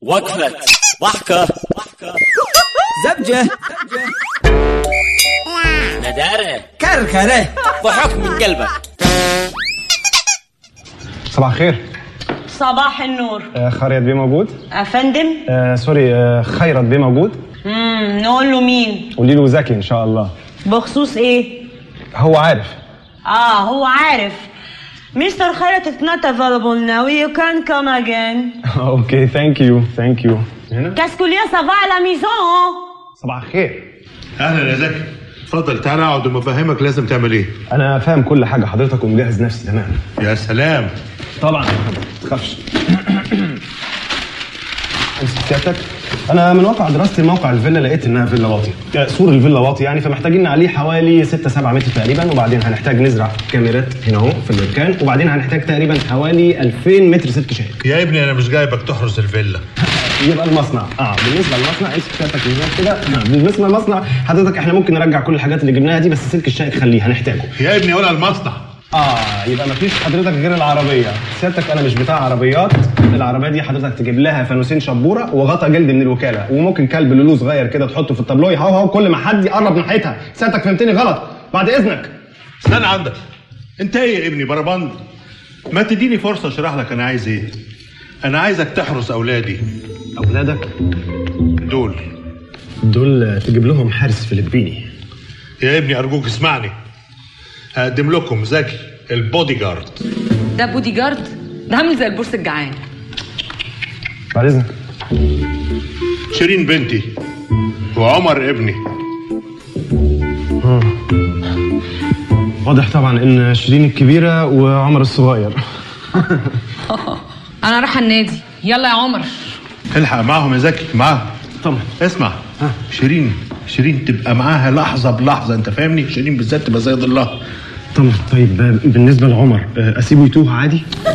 وقفة ضحكة زبجة ندارة كركرة ضحك من قلبك صباح الخير صباح النور آه خيرت بيه موجود افندم آه سوري آه خيرت بيه موجود امم نقول له مين قولي له زكي ان شاء الله بخصوص ايه هو عارف اه هو عارف Mr. Khairat is not available now. You can come again. اوكي ثانك يو ثانك يو هنا Qu'est-ce qu'il y a? Ça va à la maison? صباح الخير اهلا يا زكي اتفضل تعالى اقعد وما افهمك لازم تعمل ايه انا فاهم كل حاجه حضرتك ومجهز نفسي تمام يا سلام طبعا ما تخافش امسك سيادتك انا من واقع دراستي موقع الفيلا لقيت انها فيلا واطي آه، سور الفيلا واطي يعني فمحتاجين عليه حوالي 6 7 متر تقريبا وبعدين هنحتاج نزرع كاميرات هنا اهو في المكان وبعدين هنحتاج تقريبا حوالي 2000 متر سلك شائك يا ابني انا مش جايبك تحرس الفيلا يبقى المصنع اه بالنسبه للمصنع امسك سيادتك هناك كده آه، بالنسبه للمصنع حضرتك احنا ممكن نرجع كل الحاجات اللي جبناها دي بس سلك الشائك خليه هنحتاجه يا ابني ولا المصنع اه يبقى مفيش حضرتك غير العربيه سيادتك انا مش بتاع عربيات العربيه دي حضرتك تجيب لها فانوسين شبوره وغطا جلد من الوكاله وممكن كلب لولو صغير كده تحطه في التابلو يهوهو كل ما حد يقرب ناحيتها سيادتك فهمتني غلط بعد اذنك استنى عندك انت ايه يا ابني بربند ما تديني فرصه اشرح لك انا عايز ايه انا عايزك تحرس اولادي اولادك دول دول تجيب لهم حارس فلبيني يا ابني ارجوك اسمعني هقدم لكم زكي البودي جارد ده بودي جارد ده عامل زي البورس الجعان بعد اذنك شيرين بنتي وعمر ابني واضح طبعا ان شيرين الكبيره وعمر الصغير انا رايحه النادي يلا يا عمر الحق معاهم يا زكي معاهم طبعا اسمع شيرين شيرين تبقى معاها لحظه بلحظه انت فاهمني شيرين بالذات تبقى زي ضلها طبعا طيب بالنسبه لعمر اسيبه يتوه عادي